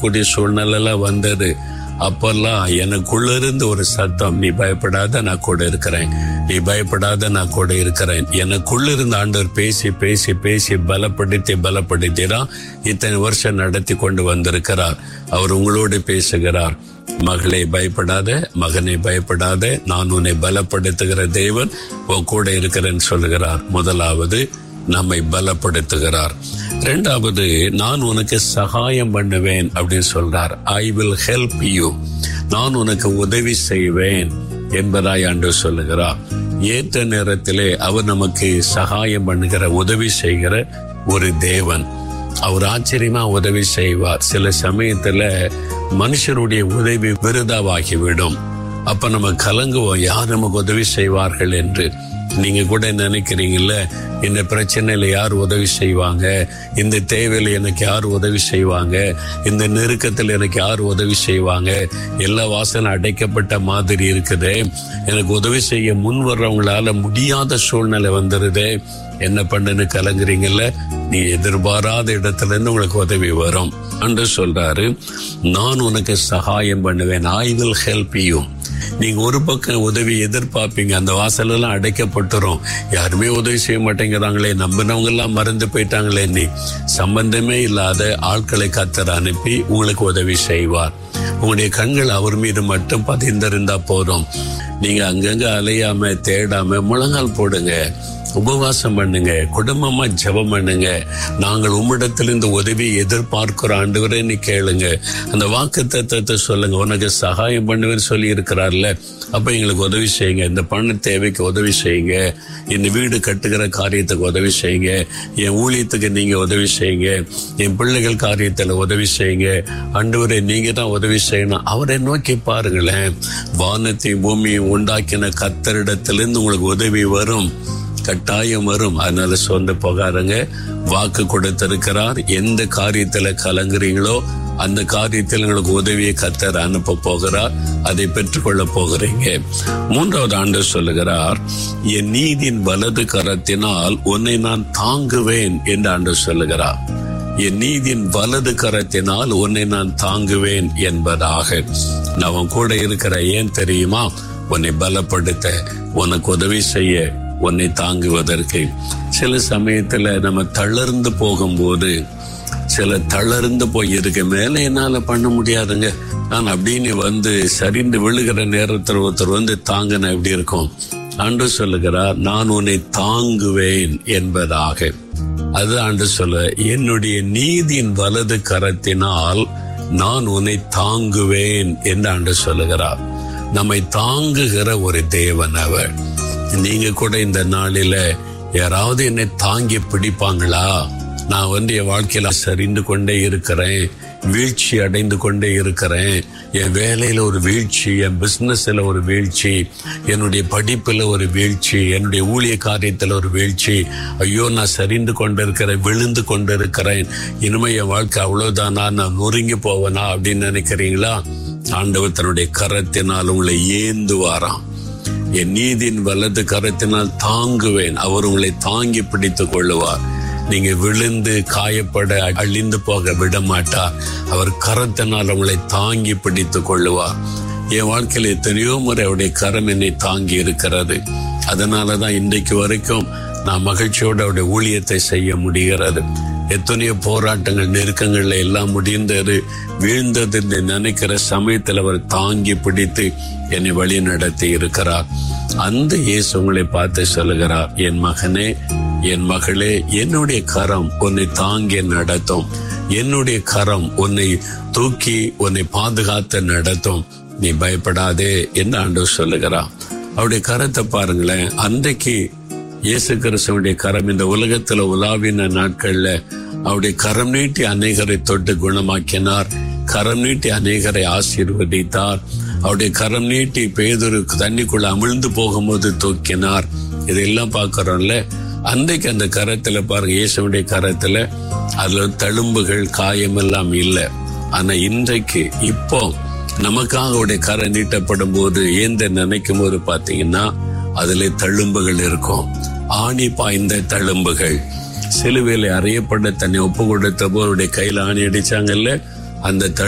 செய்யக்கூடிய சூழ்நிலை எல்லாம் வந்தது அப்பெல்லாம் எனக்குள்ள இருந்து ஒரு சத்தம் நீ பயப்படாத நான் கூட இருக்கிறேன் நீ பயப்படாத நான் கூட இருக்கிறேன் எனக்குள்ள இருந்து ஆண்டவர் பேசி பேசி பேசி பலப்படுத்தி பலப்படுத்தி தான் இத்தனை வருஷம் நடத்தி கொண்டு வந்திருக்கிறார் அவர் உங்களோடு பேசுகிறார் மகளே பயப்படாத மகனை பயப்படாத நான் உன்னை பலப்படுத்துகிற தேவன் உன் கூட இருக்கிறேன்னு சொல்லுகிறார் முதலாவது நம்மை பலப்படுத்துகிறார் இரண்டாவது நான் உனக்கு சகாயம் பண்ணுவேன் அப்படின்னு சொல்றார் ஐ வில் ஹெல்ப் யூ நான் உனக்கு உதவி செய்வேன் என்பதாய் ஆண்டு சொல்லுகிறார் ஏற்ற நேரத்திலே அவர் நமக்கு சகாயம் பண்ணுகிற உதவி செய்கிற ஒரு தேவன் அவர் ஆச்சரியமா உதவி செய்வார் சில சமயத்துல மனுஷருடைய உதவி விருதாவாகிவிடும் அப்ப நம்ம கலங்குவோம் யார் நமக்கு உதவி செய்வார்கள் என்று நீங்க கூட நினைக்கிறீங்கல்ல இந்த பிரச்சனையில யார் உதவி செய்வாங்க இந்த தேவையில எனக்கு யார் உதவி செய்வாங்க இந்த நெருக்கத்தில் எனக்கு யார் உதவி செய்வாங்க எல்லா வாசலும் அடைக்கப்பட்ட மாதிரி இருக்குது எனக்கு உதவி செய்ய முன் வர்றவங்களால முடியாத சூழ்நிலை வந்துருது என்ன பண்ணுன்னு கலங்குறீங்கல்ல நீ எதிர்பாராத இடத்துல இருந்து உங்களுக்கு உதவி வரும் என்று சொல்றாரு நான் உனக்கு சகாயம் பண்ணுவேன் ஐ வில் ஹெல்ப் யூ நீங்க ஒரு பக்கம் உதவி எதிர்பார்ப்பீங்க அந்த வாசல் எல்லாம் அடைக்கப்பட்டுரும் யாருமே உதவி செய்ய மாட்டேங்கிறாங்களே நம்பினவங்க எல்லாம் மறந்து போயிட்டாங்களே நீ சம்பந்தமே இல்லாத ஆட்களை கத்தர் அனுப்பி உங்களுக்கு உதவி செய்வார் உங்களுடைய கண்கள் அவர் மீது மட்டும் பதிந்திருந்தா போதும் நீங்க அங்கங்க அலையாம தேடாம முழங்கால் போடுங்க உபவாசம் பண்ணுங்க குடும்பமா ஜெபம் பண்ணுங்க நாங்கள் உம்மிடத்திலிருந்து உதவியை எதிர்பார்க்கிற ஆண்டவரே நீ கேளுங்க அந்த வாக்கு தத்துவத்தை சொல்லுங்க உனக்கு சகாயம் பண்ணுவேன்னு சொல்லி இருக்கிறார்ல அப்ப எங்களுக்கு உதவி செய்யுங்க இந்த பண தேவைக்கு உதவி செய்யுங்க இந்த வீடு கட்டுகிற காரியத்துக்கு உதவி செய்யுங்க என் ஊழியத்துக்கு நீங்க உதவி செய்யுங்க என் பிள்ளைகள் காரியத்துல உதவி செய்யுங்க ஆண்டவரே நீங்க தான் உதவி செய்யணும் அவரை நோக்கி பாருங்களேன் வானத்தையும் பூமியும் உண்டாக்கின கத்தரிடத்திலிருந்து உங்களுக்கு உதவி வரும் கட்டாயம் வரும் அதனால சொந்த போகாருங்க வாக்கு கொடுத்திருக்கிறார் எந்த காரியத்துல கலங்குறீங்களோ அந்த காரியத்தில் உங்களுக்கு உதவியை கத்தர் அனுப்ப போகிறார் அதை பெற்றுக்கொள்ள போகிறீங்க மூன்றாவது ஆண்டு சொல்லுகிறார் என் நீதியின் வலது கரத்தினால் உன்னை நான் தாங்குவேன் என்று ஆண்டு சொல்லுகிறார் என் நீதியின் வலது கரத்தினால் உன்னை நான் தாங்குவேன் என்பதாக நான் உன் கூட இருக்கிற ஏன் தெரியுமா உன்னை பலப்படுத்த உனக்கு உதவி செய்ய உன்னை தாங்குவதற்கு சில சமயத்துல நம்ம தளர்ந்து போகும்போது சில தளர்ந்து போய் இருக்க மேல என்னால பண்ண முடியாதுங்க நான் அப்படின்னு வந்து சரிந்து விழுகிற நேரத்தில் ஒருத்தர் வந்து தாங்கின எப்படி இருக்கும் ஆண்டு சொல்லுகிறார் நான் உன்னை தாங்குவேன் என்பதாக அது ஆண்டு சொல்ல என்னுடைய நீதியின் வலது கரத்தினால் நான் உன்னை தாங்குவேன் என்று ஆண்டு சொல்லுகிறார் நம்மை தாங்குகிற ஒரு தேவன் அவர் நீங்க கூட இந்த நாளில யாராவது என்னை தாங்கி பிடிப்பாங்களா நான் வந்து என் வாழ்க்கையில சரிந்து கொண்டே இருக்கிறேன் வீழ்ச்சி அடைந்து கொண்டே இருக்கிறேன் என் வேலையில ஒரு வீழ்ச்சி என் பிசினஸ்ல ஒரு வீழ்ச்சி என்னுடைய படிப்புல ஒரு வீழ்ச்சி என்னுடைய ஊழிய காரியத்துல ஒரு வீழ்ச்சி ஐயோ நான் சரிந்து கொண்டிருக்கிறேன் விழுந்து கொண்டிருக்கிறேன் இனிமே என் வாழ்க்கை அவ்வளவுதானா நான் நொறுங்கி போவனா அப்படின்னு நினைக்கிறீங்களா ஆண்டவர் தன்னுடைய கரத்தினால் உங்களை ஏந்துவாராம் என் நீதியின் வலது கரத்தினால் தாங்குவேன் அவர் உங்களை தாங்கி பிடித்துக் கொள்ளுவார் நீங்க விழுந்து காயப்பட அழிந்து போக விட மாட்டார் அவர் கரத்தினால் உங்களை தாங்கி பிடித்துக் கொள்ளுவார் என் வாழ்க்கையில எத்தனையோ முறை அவருடைய கரம் என்னை தாங்கி இருக்கிறது அதனாலதான் இன்றைக்கு வரைக்கும் நான் மகிழ்ச்சியோட அவருடைய ஊழியத்தை செய்ய முடிகிறது எத்தனையோ போராட்டங்கள் நெருக்கங்கள்ல எல்லாம் முடிந்தது வீழ்ந்தது என்று நினைக்கிற சமயத்தில் அவர் தாங்கி பிடித்து என்னை வழி நடத்தி இருக்கிறார் அந்த இயேசு உங்களை பார்த்து சொல்லுகிறார் என் மகனே என் மகளே என்னுடைய கரம் உன்னை தாங்கி நடத்தும் என்னுடைய கரம் உன்னை தூக்கி உன்னை பாதுகாத்து நடத்தும் நீ பயப்படாதே என்று ஆண்டவர் சொல்லுகிறார் அவருடைய கரத்தை பாருங்களேன் அன்றைக்கு இயேசு கிறிஸ்துவனுடைய கரம் இந்த உலகத்துல உலாவின நாட்கள்ல அவருடைய கரம் நீட்டி அநேகரை தொட்டு குணமாக்கினார் கரம் நீட்டி அநேகரை ஆசீர்வதித்தார் அவருடைய கரம் நீட்டி பேதொரு தண்ணிக்குள்ள அமிழ்ந்து போகும்போது தூக்கினார் இதெல்லாம் பார்க்கிறோம்ல அன்றைக்கு அந்த கரத்துல பாருங்க இயேசுடைய கரத்துல அதுல தழும்புகள் காயம் எல்லாம் இல்லை ஆனா இன்றைக்கு இப்போ நமக்காக அவருடைய கரை நீட்டப்படும் போது ஏந்த நினைக்கும் போது பாத்தீங்கன்னா அதுல தழும்புகள் இருக்கும் ஆணி பாய்ந்த தழும்புகள் சிலுவையில அறையப்பட்ட தன்னை ஒப்பு கொடுத்த போது அவருடைய கையில ஆணி அடிச்சாங்கல்ல அந்த